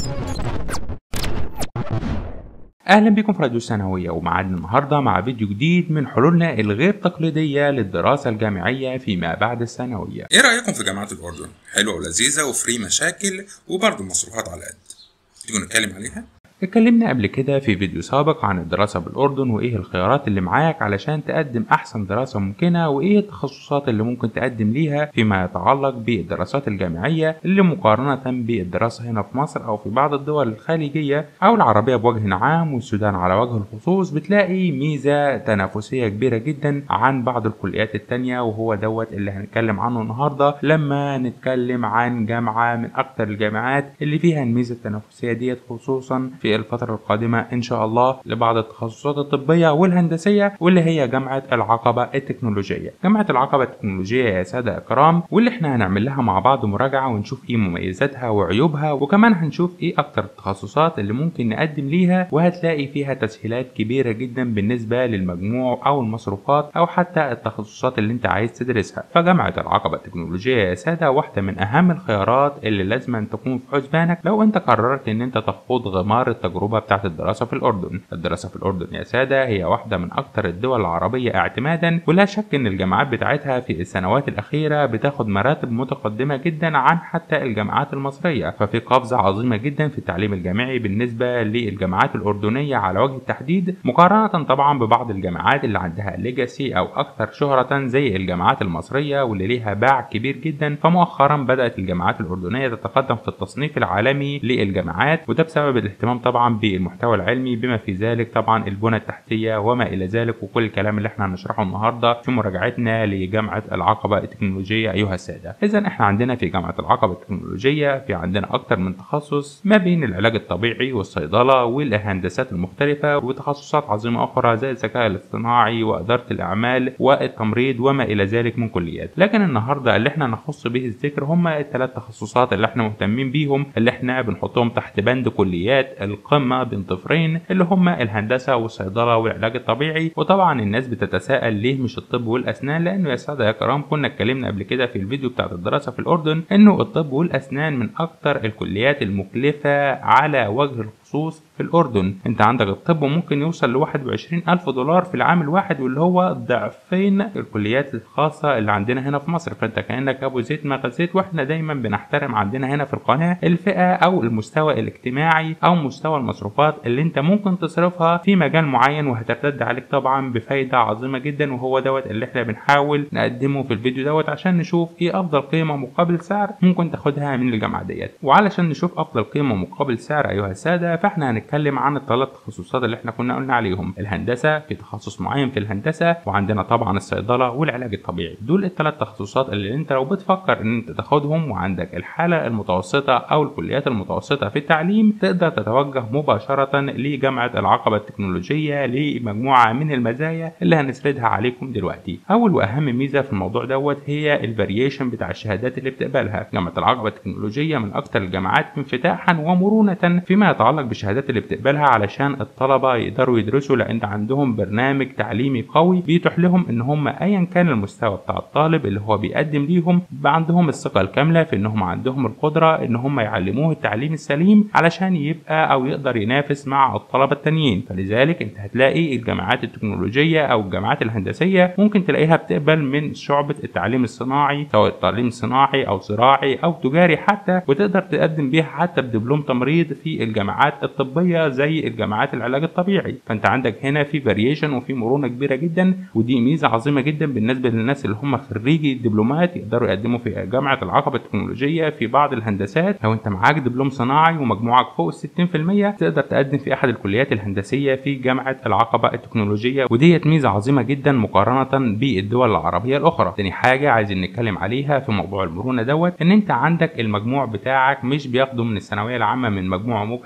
اهلا بكم في راديو الثانويه ومعادنا النهارده مع فيديو جديد من حلولنا الغير تقليديه للدراسه الجامعيه فيما بعد الثانويه ايه رأيكم في جامعة الأردن؟ حلوة ولذيذة وفري مشاكل وبرضه مصروفات على قد تيجوا نتكلم عليها؟ اتكلمنا قبل كده في فيديو سابق عن الدراسة بالأردن وإيه الخيارات اللي معاك علشان تقدم أحسن دراسة ممكنة وإيه التخصصات اللي ممكن تقدم ليها فيما يتعلق بالدراسات الجامعية اللي مقارنة بالدراسة هنا في مصر أو في بعض الدول الخليجية أو العربية بوجه عام والسودان على وجه الخصوص بتلاقي ميزة تنافسية كبيرة جدا عن بعض الكليات التانية وهو دوت اللي هنتكلم عنه النهاردة لما نتكلم عن جامعة من أكتر الجامعات اللي فيها الميزة التنافسية ديت خصوصا في الفترة القادمة إن شاء الله لبعض التخصصات الطبية والهندسية واللي هي جامعة العقبة التكنولوجية. جامعة العقبة التكنولوجية يا سادة إكرام واللي إحنا هنعمل لها مع بعض مراجعة ونشوف إيه مميزاتها وعيوبها وكمان هنشوف إيه أكتر التخصصات اللي ممكن نقدم ليها وهتلاقي فيها تسهيلات كبيرة جدا بالنسبة للمجموع أو المصروفات أو حتى التخصصات اللي أنت عايز تدرسها. فجامعة العقبة التكنولوجية يا سادة واحدة من أهم الخيارات اللي لازم أن تكون في حسبانك لو أنت قررت إن أنت تخوض غمار التجربة بتاعت الدراسة في الأردن الدراسة في الأردن يا سادة هي واحدة من أكثر الدول العربية اعتمادا ولا شك إن الجامعات بتاعتها في السنوات الأخيرة بتاخد مراتب متقدمة جدا عن حتى الجامعات المصرية ففي قفزة عظيمة جدا في التعليم الجامعي بالنسبة للجامعات الأردنية على وجه التحديد مقارنة طبعا ببعض الجامعات اللي عندها ليجاسي أو أكثر شهرة زي الجامعات المصرية واللي ليها باع كبير جدا فمؤخرا بدأت الجامعات الأردنية تتقدم في التصنيف العالمي للجامعات وده بسبب الاهتمام طبعا بالمحتوى العلمي بما في ذلك طبعا البنى التحتية وما إلى ذلك وكل الكلام اللي احنا هنشرحه النهاردة في مراجعتنا لجامعة العقبة التكنولوجية أيها السادة إذا احنا عندنا في جامعة العقبة التكنولوجية في عندنا أكتر من تخصص ما بين العلاج الطبيعي والصيدلة والهندسات المختلفة وتخصصات عظيمة أخرى زي الذكاء الاصطناعي وإدارة الأعمال والتمريض وما إلى ذلك من كليات لكن النهاردة اللي احنا نخص به الذكر هم الثلاث تخصصات اللي احنا مهتمين بيهم اللي احنا بنحطهم تحت بند كليات القمة بين طفرين اللي هم الهندسة والصيدلة والعلاج الطبيعي وطبعا الناس بتتساءل ليه مش الطب والأسنان لأنه يا سادة يا كرام كنا اتكلمنا قبل كده في الفيديو بتاع الدراسة في الأردن إنه الطب والأسنان من أكتر الكليات المكلفة على وجه الخصوص في الأردن أنت عندك الطب ممكن يوصل ل 21 ألف دولار في العام الواحد واللي هو ضعفين الكليات الخاصة اللي عندنا هنا في مصر فأنت كأنك أبو زيت ما غزيت وإحنا دايما بنحترم عندنا هنا في القناة الفئة أو المستوى الاجتماعي أو مستوى المصروفات اللي أنت ممكن تصرفها في مجال معين وهترتد عليك طبعا بفايدة عظيمة جدا وهو دوت اللي إحنا بنحاول نقدمه في الفيديو دوت عشان نشوف إيه أفضل قيمة مقابل سعر ممكن تاخدها من الجامعة ديت وعلشان نشوف أفضل قيمة مقابل سعر أيها السادة فإحنا هنتكلم عن الثلاث تخصصات اللي احنا كنا قلنا عليهم الهندسه في تخصص معين في الهندسه وعندنا طبعا الصيدله والعلاج الطبيعي دول الثلاث تخصصات اللي انت لو بتفكر ان انت تاخدهم وعندك الحاله المتوسطه او الكليات المتوسطه في التعليم تقدر تتوجه مباشره لجامعه العقبه التكنولوجيه لمجموعه من المزايا اللي هنسردها عليكم دلوقتي اول واهم ميزه في الموضوع دوت هي الفاريشن بتاع الشهادات اللي بتقبلها جامعه العقبه التكنولوجيه من اكثر الجامعات انفتاحا ومرونه فيما يتعلق بالشهادات اللي بتقبلها علشان الطلبه يقدروا يدرسوا لان عندهم برنامج تعليمي قوي بيتيح لهم ان هم ايا كان المستوى بتاع الطالب اللي هو بيقدم ليهم بيبقى عندهم الثقه الكامله في انهم عندهم القدره ان هم يعلموه التعليم السليم علشان يبقى او يقدر ينافس مع الطلبه التانيين فلذلك انت هتلاقي الجامعات التكنولوجيه او الجامعات الهندسيه ممكن تلاقيها بتقبل من شعبه التعليم الصناعي سواء التعليم الصناعي او زراعي او تجاري حتى وتقدر تقدم بيها حتى بدبلوم تمريض في الجامعات الطبيه زي الجامعات العلاج الطبيعي فانت عندك هنا في فاريشن وفي مرونه كبيره جدا ودي ميزه عظيمه جدا بالنسبه للناس اللي هم خريجي الدبلومات يقدروا يقدموا في جامعه العقبه التكنولوجيه في بعض الهندسات لو انت معاك دبلوم صناعي ومجموعك فوق ال 60% تقدر تقدم في احد الكليات الهندسيه في جامعه العقبه التكنولوجيه وديت ميزه عظيمه جدا مقارنه بالدول العربيه الاخرى تاني حاجه عايزين نتكلم عليها في موضوع المرونه دوت ان انت عندك المجموع بتاعك مش بياخده من الثانويه العامه من مجموع مجحف او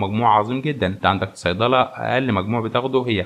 مجموع عظيم جدا انت عندك الصيدله اقل مجموع بتاخده هي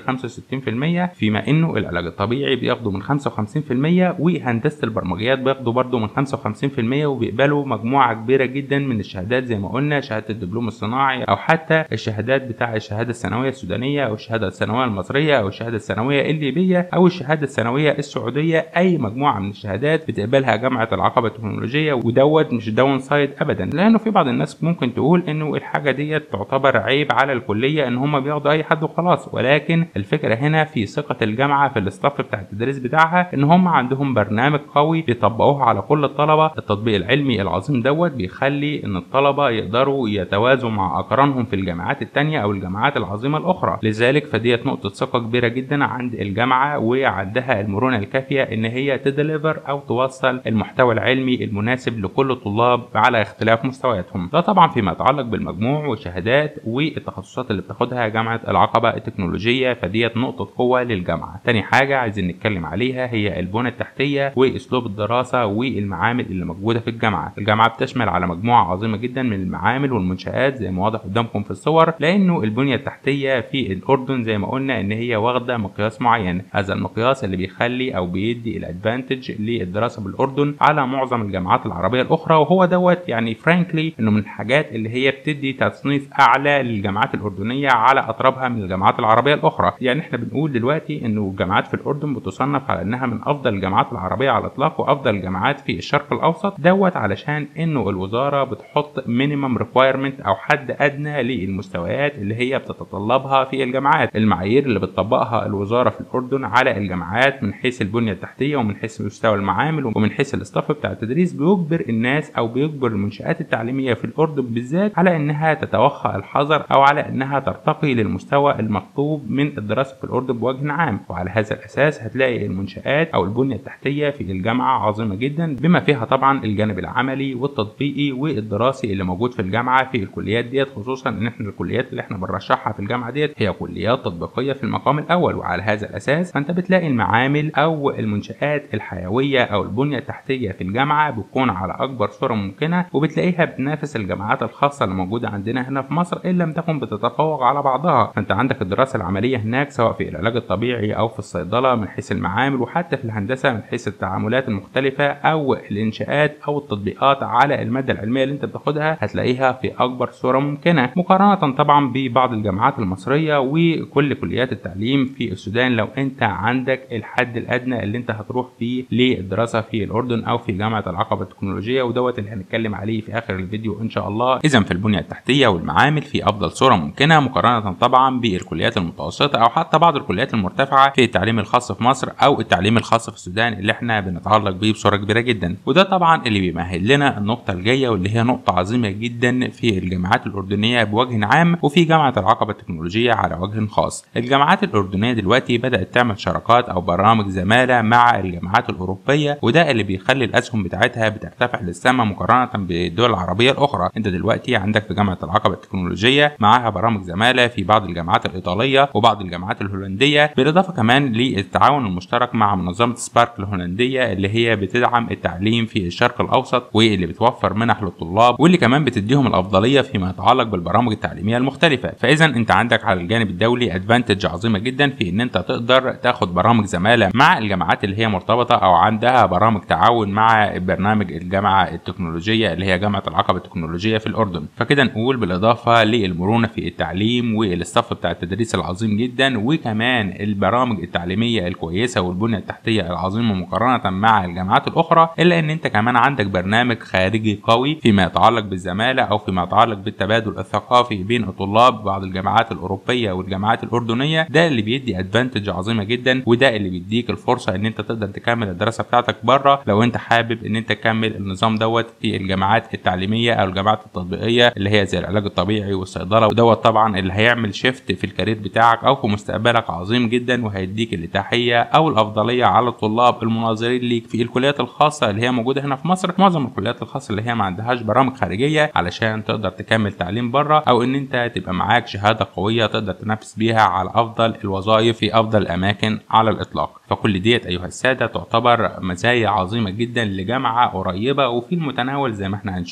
65% فيما انه العلاج الطبيعي بياخده من 55% وهندسه البرمجيات بياخدوا برضه من 55% وبيقبلوا مجموعه كبيره جدا من الشهادات زي ما قلنا شهاده الدبلوم الصناعي او حتى الشهادات بتاع الشهاده الثانويه السودانيه او الشهاده الثانويه المصريه او الشهاده الثانويه الليبيه او الشهاده الثانويه السعوديه اي مجموعه من الشهادات بتقبلها جامعه العقبه التكنولوجيه ودوت مش داون سايد ابدا لانه في بعض الناس ممكن تقول انه الحاجه ديت تعتبر عيب على الكليه ان هم بياخدوا اي حد وخلاص ولكن الفكره هنا في ثقه الجامعه في الاستاف بتاع التدريس بتاعها ان هم عندهم برنامج قوي بيطبقوه على كل الطلبه التطبيق العلمي العظيم دوت بيخلي ان الطلبه يقدروا يتوازوا مع اقرانهم في الجامعات التانية او الجامعات العظيمه الاخرى لذلك فديت نقطه ثقه كبيره جدا عند الجامعه وعندها المرونه الكافيه ان هي تدليفر او توصل المحتوى العلمي المناسب لكل الطلاب على اختلاف مستوياتهم ده طبعا فيما يتعلق بالمجموع والشهادات والتخصصات اللي بتاخدها جامعه العقبه التكنولوجيه فديت نقطه قوه للجامعه تاني حاجه عايزين نتكلم عليها هي البنى التحتيه واسلوب الدراسه والمعامل اللي موجوده في الجامعه الجامعه بتشمل على مجموعه عظيمه جدا من المعامل والمنشات زي ما واضح قدامكم في الصور لانه البنيه التحتيه في الاردن زي ما قلنا ان هي واخده مقياس معين هذا المقياس اللي بيخلي او بيدي الادفانتج للدراسه بالاردن على معظم الجامعات العربيه الاخرى وهو دوت يعني فرانكلي انه من الحاجات اللي هي بتدي تصنيف اعلى للجامعات الاردنيه على اطرابها من الجامعات العربيه الاخرى يعني احنا بنقول دلوقتي انه الجامعات في الاردن بتصنف على انها من افضل الجامعات العربيه على الاطلاق وافضل الجامعات في الشرق الاوسط دوت علشان انه الوزاره بتحط مينيمم ريكوايرمنت او حد ادنى للمستويات اللي هي بتتطلبها في الجامعات المعايير اللي بتطبقها الوزاره في الاردن على الجامعات من حيث البنيه التحتيه ومن حيث مستوى المعامل ومن حيث الاستاف بتاع التدريس بيجبر الناس او بيجبر المنشات التعليميه في الاردن بالذات على انها تتوخى الحذر او على انها ترتقي للمستوى المطلوب من الدراسه في الاردن بوجه عام وعلى هذا الاساس هتلاقي المنشات او البنيه التحتيه في الجامعه عظيمه جدا بما فيها طبعا الجانب العملي والتطبيقي والدراسي اللي موجود في الجامعه في الكليات ديت خصوصا ان احنا الكليات اللي احنا بنرشحها في الجامعه ديت هي كليات تطبيقيه في المقام الاول وعلى هذا الاساس فانت بتلاقي المعامل او المنشات الحيويه او البنيه التحتيه في الجامعه بتكون على اكبر صوره ممكنه وبتلاقيها بتنافس الجامعات الخاصه اللي موجوده عندنا هنا في مصر ان لم تكن بتتفوق على بعضها فانت عندك الدراسه العمليه هناك سواء في العلاج الطبيعي او في الصيدله من حيث المعامل وحتى في الهندسه من حيث التعاملات المختلفه او الانشاءات او التطبيقات على الماده العلميه اللي انت بتاخدها هتلاقيها في اكبر صوره ممكنه مقارنه طبعا ببعض الجامعات المصريه وكل كليات التعليم في السودان لو انت عندك الحد الادنى اللي انت هتروح فيه للدراسه في الاردن او في جامعه العقبه التكنولوجيه ودوت اللي هنتكلم عليه في اخر الفيديو ان شاء الله اذا في البنيه التحتيه والمعامل في افضل صوره ممكنه مقارنه طبعا بالكليات المتوسطه او حتى بعض الكليات المرتفعه في التعليم الخاص في مصر او التعليم الخاص في السودان اللي احنا بنتعلق بيه بصوره كبيره جدا وده طبعا اللي بيمهد لنا النقطه الجايه واللي هي نقطه عظيمه جدا في الجامعات الاردنيه بوجه عام وفي جامعه العقبه التكنولوجيه على وجه خاص الجامعات الاردنيه دلوقتي بدات تعمل شراكات او برامج زماله مع الجامعات الاوروبيه وده اللي بيخلي الاسهم بتاعتها بترتفع للسماء مقارنه بالدول العربيه الاخرى انت دلوقتي عندك في جامعه العقبه التكنولوجيه معاها برامج زماله في بعض الجامعات الايطاليه وبعض الجامعات الهولنديه بالاضافه كمان للتعاون المشترك مع منظمه سبارك الهولنديه اللي هي بتدعم التعليم في الشرق الاوسط واللي بتوفر منح للطلاب واللي كمان بتديهم الافضليه فيما يتعلق بالبرامج التعليميه المختلفه فاذا انت عندك على الجانب الدولي ادفانتج عظيمه جدا في ان انت تقدر تاخد برامج زماله مع الجامعات اللي هي مرتبطه او عندها برامج تعاون مع برنامج الجامعه التكنولوجيه اللي هي جامعه العقبه التكنولوجيه في الاردن فكده نقول بالاضافه للمرونه في التعليم والاستاف بتاع التدريس العظيم جدا وكمان البرامج التعليميه الكويسه والبنيه التحتيه العظيمه مقارنه مع الجامعات الاخرى الا ان انت كمان عندك برنامج خارجي قوي فيما يتعلق بالزماله او فيما يتعلق بالتبادل الثقافي بين الطلاب بعض الجامعات الاوروبيه والجامعات الاردنيه ده اللي بيدي ادفانتج عظيمه جدا وده اللي بيديك الفرصه ان انت تقدر تكمل الدراسه بتاعتك بره لو انت حابب ان انت تكمل النظام دوت في الجامعات التعليميه او الجامعات التطبيقيه اللي هي زي العلاج الطبيعي والصيدله ودوت طبعا اللي هيعمل شيفت في الكارير بتاعك او في مستقبلك عظيم جدا وهيديك الاتاحيه او الافضليه على الطلاب المناظرين ليك في الكليات الخاصه اللي هي موجوده هنا في مصر معظم الكليات الخاصه اللي هي ما عندهاش برامج خارجيه علشان تقدر تكمل تعليم بره او ان انت تبقى معاك شهاده قويه تقدر تنافس بيها على افضل الوظائف في افضل الاماكن على الاطلاق فكل ديت ايها الساده تعتبر مزايا عظيمه جدا لجامعه قريبه وفي المتناول زي ما احنا هنشوف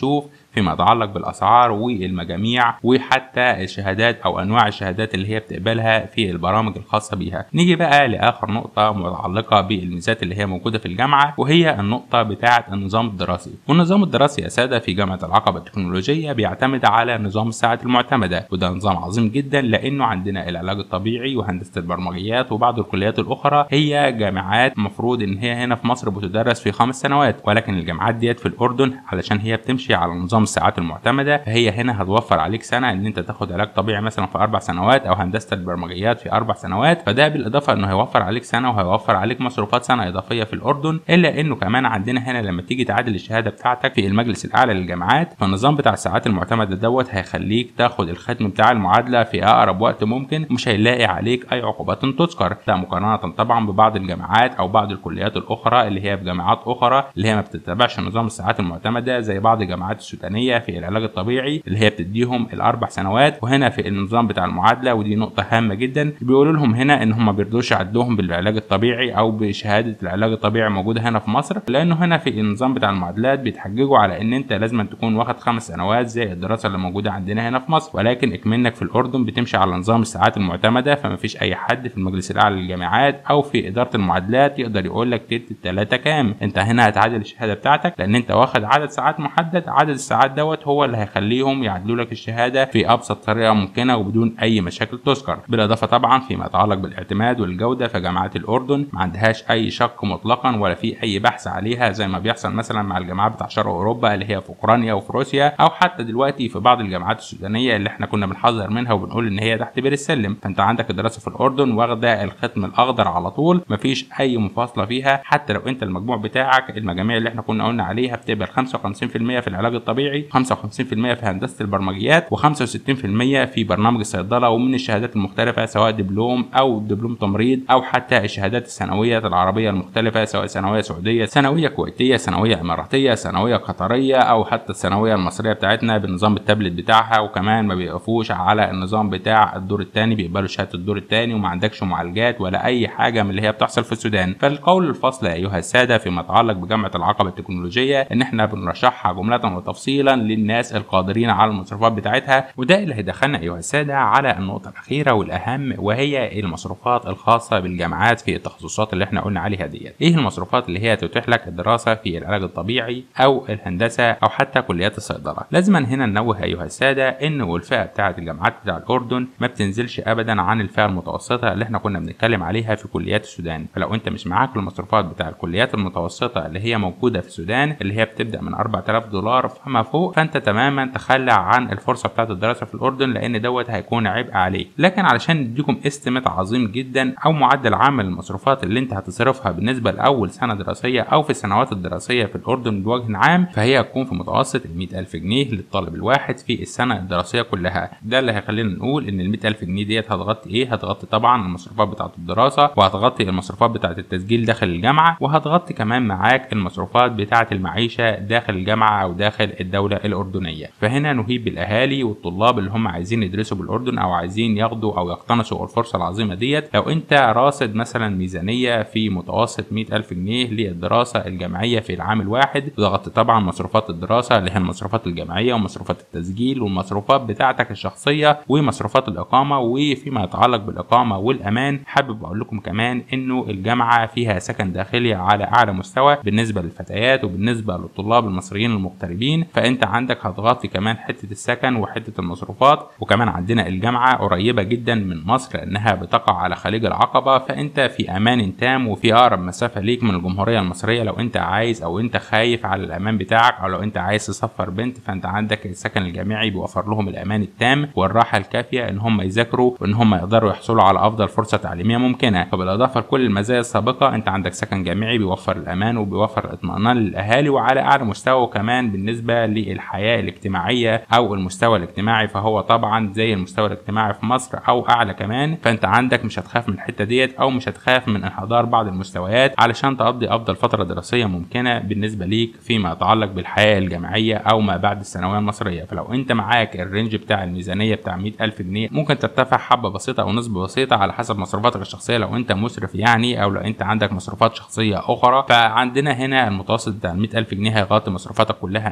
فيما يتعلق بالاسعار والمجاميع وحتى الشهادات او انواع الشهادات اللي هي بتقبلها في البرامج الخاصه بيها نيجي بقى لاخر نقطه متعلقه بالميزات اللي هي موجوده في الجامعه وهي النقطه بتاعه النظام الدراسي والنظام الدراسي يا ساده في جامعه العقبه التكنولوجيه بيعتمد على نظام الساعات المعتمده وده نظام عظيم جدا لانه عندنا العلاج الطبيعي وهندسه البرمجيات وبعض الكليات الاخرى هي جامعات مفروض ان هي هنا في مصر بتدرس في خمس سنوات ولكن الجامعات ديت في الاردن علشان هي بتمشي على نظام الساعات المعتمده فهي هنا هتوفر عليك سنه ان انت تاخد علاج طبيعي مثلا في اربع سنوات او هندسه البرمجيات في اربع سنوات فده بالاضافه انه هيوفر عليك سنه وهيوفر عليك مصروفات سنه اضافيه في الاردن الا انه كمان عندنا هنا لما تيجي تعادل الشهاده بتاعتك في المجلس الاعلى للجامعات فالنظام بتاع الساعات المعتمده دوت هيخليك تاخد الختم بتاع المعادله في اقرب وقت ممكن مش هيلاقي عليك اي عقوبات تذكر ده مقارنه طبعا ببعض الجامعات او بعض الكليات الاخرى اللي هي في جامعات اخرى اللي هي ما بتتبعش نظام الساعات المعتمده زي بعض الجامعات السودانيه في العلاج الطبيعي اللي هي بتديهم الاربع سنوات وهنا في النظام بتاع المعادله ودي نقطه هامه جدا بيقولوا لهم هنا ان هم ما بيرضوش يعدوهم بالعلاج الطبيعي او بشهاده العلاج الطبيعي موجوده هنا في مصر لانه هنا في النظام بتاع المعادلات بيتحججوا على ان انت لازم تكون واخد خمس سنوات زي الدراسه اللي موجوده عندنا هنا في مصر ولكن اكمنك في الاردن بتمشي على نظام الساعات المعتمده فما فيش اي حد في المجلس الاعلى للجامعات او في اداره المعادلات يقدر يقول لك تلت التلاته كام انت هنا هتعادل الشهاده بتاعتك لان انت واخد عدد ساعات محدد عدد الساعات دوت هو اللي هيخليهم يعدلوا لك الشهاده في ابسط طريقه ممكنه وبدون اي مشاكل تذكر بالاضافه طبعا فيما يتعلق بالاعتماد والجوده فجامعات الاردن ما عندهاش اي شك مطلقا ولا في اي بحث عليها زي ما بيحصل مثلا مع الجامعات بتاع شرق اوروبا اللي هي في اوكرانيا وفي روسيا او حتى دلوقتي في بعض الجامعات السودانيه اللي احنا كنا بنحذر منها وبنقول ان هي تحت بير السلم فانت عندك الدراسه في الاردن واخده الختم الاخضر على طول مفيش اي مفاصله فيها حتى لو انت المجموع بتاعك المجاميع اللي احنا كنا قلنا عليها بتقبل 55% في العلاج الطبيعي 55% في هندسه البرمجيات و65% في برنامج الصيدله ومن الشهادات المختلفه سواء دبلوم او دبلوم تمريض او حتى الشهادات السنويه العربيه المختلفه سواء ثانويه سعوديه ثانويه كويتيه ثانويه اماراتيه ثانويه قطريه او حتى الثانويه المصريه بتاعتنا بنظام التابلت بتاعها وكمان ما بيقفوش على النظام بتاع الدور الثاني بيقبلوا شهاده الدور الثاني وما عندكش معالجات ولا اي حاجه من اللي هي بتحصل في السودان فالقول الفصل ايها الساده فيما يتعلق بجامعه العقبه التكنولوجيه ان احنا بنرشحها جمله وتفصيلا للناس القادرين على المصروفات بتاعتها وده اللي هيدخلنا ايها الساده على النقطه الاخيره والاهم وهي المصروفات الخاصه بالجامعات في التخصصات اللي احنا قلنا عليها ديت ايه المصروفات اللي هي تتيح لك الدراسه في العلاج الطبيعي او الهندسه او حتى كليات الصيدله لازما هنا ننوه ايها الساده ان الفئه بتاعه الجامعات بتاع الاردن ما بتنزلش ابدا عن الفئه المتوسطه اللي احنا كنا بنتكلم عليها في كليات السودان فلو انت مش معاك المصروفات بتاع الكليات المتوسطه اللي هي موجوده في السودان اللي هي بتبدا من 4000 دولار فما فوق فانت تماما تخلى عن الفرصه بتاعه الدراسه في الاردن لان دوت هيكون عبء عليك لكن علشان نديكم استيميت عظيم جدا او معدل عام المصروفات اللي انت هتصرفها بالنسبه لاول سنه دراسيه او في السنوات الدراسيه في الاردن بوجه عام فهي هتكون في متوسط ال ألف جنيه للطالب الواحد في السنه الدراسيه كلها ده اللي هيخلينا نقول ان ال ألف جنيه ديت هتغطي ايه هتغطي طبعا المصروفات بتاعه الدراسه وهتغطي المصروفات بتاعه التسجيل داخل الجامعه وهتغطي كمان معاك المصروفات بتاعه المعيشه داخل الجامعه او داخل الدوله الاردنيه فهنا نهيب بالاهالي والطلاب اللي هم عايزين يدرسوا بالاردن او عايزين ياخدوا او يقتنصوا الفرصه العظيمه ديت لو انت راصد مثلا ميزانيه في متوسط 100 ألف جنيه للدراسه الجامعيه في العام الواحد تغطي طبعا مصروفات الدراسه اللي هي المصروفات الجامعيه ومصروفات التسجيل والمصروفات بتاعتك الشخصيه ومصروفات الاقامه وفيما يتعلق بالاقامه والامان حابب اقول لكم كمان انه الجامعه فيها سكن داخلي على اعلى مستوى بالنسبه للفتيات وبالنسبه للطلاب المصريين المغتربين فانت عندك هتغطي كمان حته السكن وحته المصروفات وكمان عندنا الجامعه قريبه جدا من مصر لانها بتقع على خليج العقبه فانت في امان تام وفي اقرب مسافه ليك من الجمهوريه المصريه لو انت عايز او انت خايف على الامان بتاعك او لو انت عايز تسفر بنت فانت عندك السكن الجامعي بيوفر لهم الامان التام والراحه الكافيه ان هم يذاكروا وان هم يقدروا يحصلوا على افضل فرصه تعليميه ممكنه فبالاضافه لكل المزايا السابقه انت عندك سكن جامعي بيوفر الامان وبيوفر الاطمئنان للاهالي وعلى اعلى مستوى كمان بالنسبه للحياه الاجتماعيه او المستوى الاجتماعي فهو طبعا زي المستوى الاجتماعي في مصر او اعلى كمان فانت عندك مش هتخاف من الحته ديت او مش هتخاف من انحدار بعض المستويات علشان تقضي افضل فتره دراسيه ممكنه بالنسبه ليك فيما يتعلق بالحياه الجامعيه او ما بعد الثانويه المصريه فلو انت معاك الرينج بتاع الميزانيه بتاع 100000 جنيه ممكن ترتفع حبه بسيطه او نسبه بسيطه على حسب مصروفاتك الشخصيه لو انت مسرف يعني او لو انت عندك مصروفات شخصيه اخرى فعندنا هنا المتوسط بتاع 100000 جنيه هيغطي مصروفاتك كلها ان شاء الله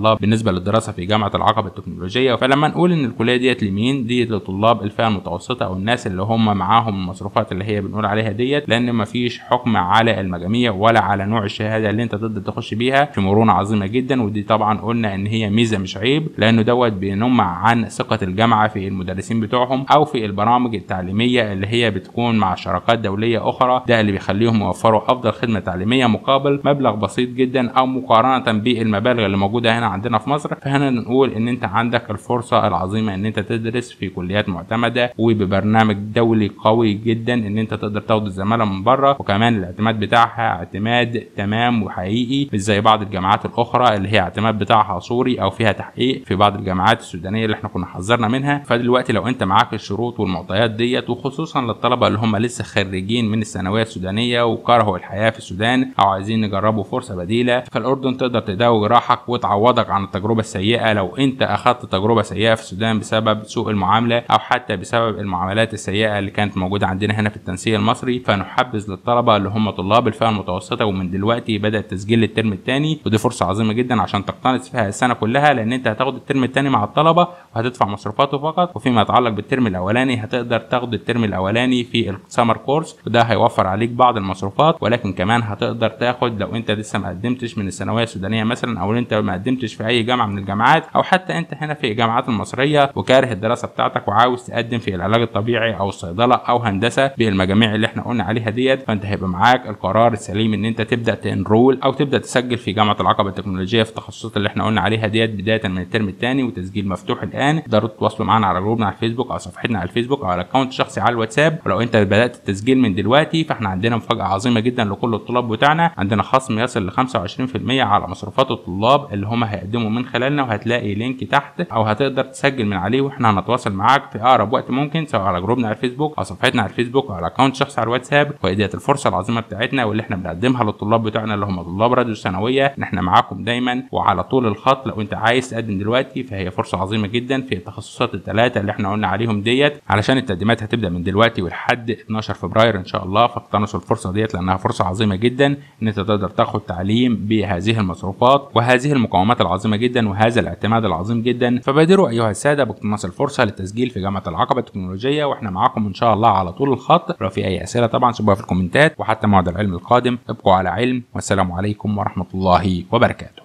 الله بالنسبه للدراسه في جامعه العقبه التكنولوجيه فلما نقول ان الكليه ديت لمين ديت لطلاب الفئه المتوسطه او الناس اللي هم معاهم المصروفات اللي هي بنقول عليها ديت لان مفيش حكم على المجاميع ولا على نوع الشهاده اللي انت تقدر تخش بيها في مرونه عظيمه جدا ودي طبعا قلنا ان هي ميزه مش عيب لانه دوت بينم عن ثقه الجامعه في المدرسين بتوعهم او في البرامج التعليميه اللي هي بتكون مع شراكات دوليه اخرى ده اللي بيخليهم يوفروا افضل خدمه تعليميه مقابل مبلغ بسيط جدا او مقارنه بالمبالغ اللي موجوده هنا عندنا في مصر فهنا نقول ان انت عندك الفرصه العظيمه ان انت تدرس في كليات معتمده وببرنامج دولي قوي جدا ان انت تقدر تاخد الزماله من بره وكمان الاعتماد بتاعها اعتماد تمام وحقيقي مش زي بعض الجامعات الاخرى اللي هي اعتماد بتاعها صوري او فيها تحقيق في بعض الجامعات السودانيه اللي احنا كنا حذرنا منها فدلوقتي لو انت معاك الشروط والمعطيات ديت وخصوصا للطلبه اللي هم لسه خارجين من الثانويه السودانيه وكرهوا الحياه في السودان او عايزين يجربوا فرصه بديله فالاردن تقدر تداوي جراحك وتعوضك عن التجربه السيئه لو انت اخذت تجربه سيئه في السودان بسبب سوء المعامله او حتى بسبب المعاملات السيئه اللي كانت موجوده عندنا هنا في التنسيق المصري فنحبذ للطلبه اللي هم طلاب الفئه المتوسطه ومن دلوقتي بدا تسجيل الترم الثاني ودي فرصه عظيمه جدا عشان تقتنص فيها السنه كلها لان انت هتاخد الترم الثاني مع الطلبه وهتدفع مصروفاته فقط وفيما يتعلق بالترم الاولاني هتقدر تاخد الترم الاولاني في السمر كورس وده هيوفر عليك بعض المصروفات ولكن كمان هتقدر تاخد لو انت لسه ما قدمتش من الثانويه السودانيه مثلا او انت ما قدمتش في اي جامعه من الجامعات او حتى انت هنا في الجامعات المصريه وكاره الدراسه بتاعتك وعاوز تقدم في العلاج الطبيعي او الصيدله او هندسه بالمجاميع اللي احنا قلنا عليها ديت فانت هيبقى معاك القرار السليم ان انت تبدا تنرول او تبدا تسجل في جامعه العقبه التكنولوجيه في التخصصات اللي احنا قلنا عليها ديت بدايه من الترم الثاني وتسجيل مفتوح الان تقدروا تتواصلوا معانا على جروبنا على الفيسبوك او صفحتنا على الفيسبوك او على اكونت شخصي على الواتساب ولو انت بدات التسجيل من دلوقتي فاحنا عندنا مفاجاه عظيمه جدا لكل الطلاب بتاعنا عندنا خصم يصل ل 25% على مصروفات الطلاب اللي هم هيقدموا من خلالنا وهتلاقي لينك تحت او هتقدر تسجل من عليه واحنا هنتواصل معاك في اقرب وقت ممكن سواء على جروبنا على الفيسبوك او صفحتنا على الفيسبوك او على اكونت شخصي على الواتساب وديت الفرصه العظيمه بتاعتنا واللي احنا بنقدمها للطلاب بتوعنا اللي هم طلاب راديو الثانويه ان احنا معاكم دايما وعلى طول الخط لو انت عايز تقدم دلوقتي فهي فرصه عظيمه جدا في التخصصات الثلاثه اللي احنا قلنا عليهم ديت علشان التقديمات هتبدا من دلوقتي ولحد 12 فبراير ان شاء الله فاقتنصوا الفرصه ديت لانها فرصه عظيمه جدا ان انت تقدر تاخد تعليم بهذه المصروفات وهذه المقاومات العظيمه جدا وهذا الاعتماد العظيم جدا فبادروا ايها الساده باقتناص الفرصه للتسجيل في جامعه العقبه التكنولوجيه واحنا معاكم ان شاء الله على طول الخط لو في اي اسئله طبعا سيبوها في الكومنتات وحتى موعد العلم القادم ابقوا على علم والسلام عليكم ورحمه الله وبركاته